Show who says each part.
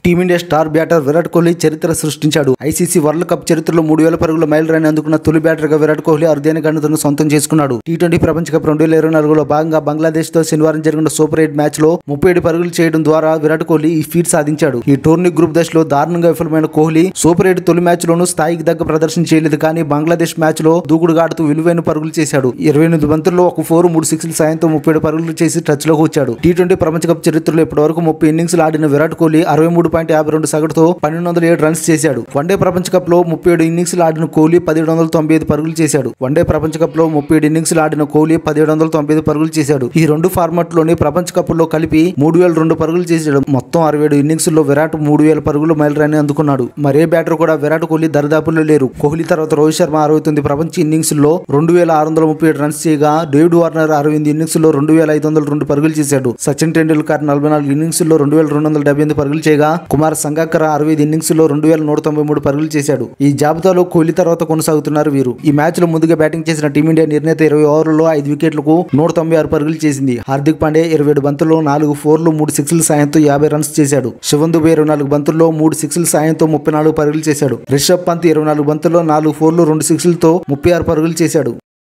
Speaker 1: team India star batter Virat Kohli చరిత్ర సృష్టించాడు ICC world cup చరిత్రలో మూడు వేల పరుగుల మైల్ రాని అందుకున్న తొలి బ్యాటర్ గా విరాట్ కోహ్లీ అరుదైన ఘనతను సొంతం చేసుకున్నాడు టీ ట్వంటీ ప్రపంచ కప్ రెండు వేల ఇరవై నాలుగులో భాగంగా బంగ్లాదేశ్ తో శనివారం జరిగిన సూపర్ ఎయిట్ మ్యాచ్ లో ముప్పై ఏడు పరుగులు చేయడం ద్వారా విరాట్ కోహ్లీ ఈ ఫీట్ సాధించాడు ఈ టోర్నీ గ్రూప్ దశలో దారుణంగా విఫలమైన కోహ్లీ సూపర్ ఎయిట్ తొలి మ్యాచ్ లోనూ స్థాయికి దగ్గర ప్రదర్శన చేయలేదు కానీ బంగ్లాదేశ్ మ్యాచ్ లో దూకుడుగా ఆడుతూ విలువైన పరుగులు చేశాడు ఇరవై ఎనిమిది బంతుల్లో ఒక ఫోర్ మూడు సిక్స్ల సాయంతో ముప్పై ఏడు పరుగులు చేసి టచ్ లోకి వచ్చాడు టీ ట్వంటీ ప్రపంచ కప్ చరిత్రలో ఇప్పటి వరకు ముప్పై ఇన్నింగ్స్ ఆడిన విరాట్ కోహ్లీ అరవై మూడు పాయింట్ యాభై రెండు సగటుతో పన్నెండు వందల ఏడు రన్స్ చేశాడు వన్డే ప్రపంచ కప్ లో ముప్పై ఏడు ఇన్నింగ్స్ ఆడిన కోహ్లీ పదిహేడు వందల తొంభై ఐదు పరుగులు చేశాడు వన్డే ప్రపంచ కప్ లో ముప్పై ఏడు ఇన్నింగ్స్ ఆడిన కోహ్లీ పదిహేడు వందల తొంభై ఐదు పరుగులు చేశాడు ఈ రెండు ఫార్మాట్ లోని ప్రపంచ కప్ లో కలిపి మూడు వేల రెండు పరుగులు చేశాడు మొత్తం అరవై ఏడు ఇన్నింగ్స్ లో విరాట్ మూడు వేల పరుగులు మైలురాని అందుకున్నాడు మరే బ్యాటర్ కూడా విరాట్ కోహ్లీ దరిదాపుల్లో లేరు కోహ్లీ తర్వాత రోహిత్ శర్మ అరవై తొమ్మిది ప్రపంచ ఇన్నింగ్స్ లో రెండు వేల ఆరు వందల ముప్పై ఏడు రన్స్ చేయగా డేవిడ్ వార్నర్ అరవై ఎనిమిది ఇన్నింగ్స్ లో రెండు వేల ఐదు వందల రెండు పరుగులు చేశాడు సచిన్ టెండూల్కర్ నలభై నాలుగు ఇన్నింగ్స్ లో రెండు వేల రెండు వందల డెబ్బై ఎనిమిది పరుగులు చేయగా కుమార్ సంగాకర్ అరవై ఐదు ఇన్నింగ్స్ లో రెండు వేల నూట తొంభై మూడు పరుగులు చేశాడు ఈ జాబితాలో కోహ్లీ తర్వాత కొనసాగుతున్నారు వీరు ఈ మ్యాచ్ లో ముందుగా బ్యాటింగ్ చేసిన టీమిండియా నిర్ణీత ఇరవై ఓవర్లలో ఐదు వికెట్లకు నూట తొంభై ఆరు పరుగులు చేసింది హార్దిక్ పాండే ఇరవై ఏడు బంతుల్లో నాలుగు ఫోర్లు మూడు సిక్స్ల సాయంతో యాభై రన్స్ చేశాడు శివన్ దుబే ఇరవై నాలుగు బంతుల్లో మూడు సిక్స్ల సాయంతో ముప్పై నాలుగు పరుగులు చేశాడు రిషబ్ పంత్ ఇరవై నాలుగు బంతుల్లో నాలుగు ఫోర్లు రెండు సిక్స్లతో ముప్పై ఆరు పరుగులు చేశాడు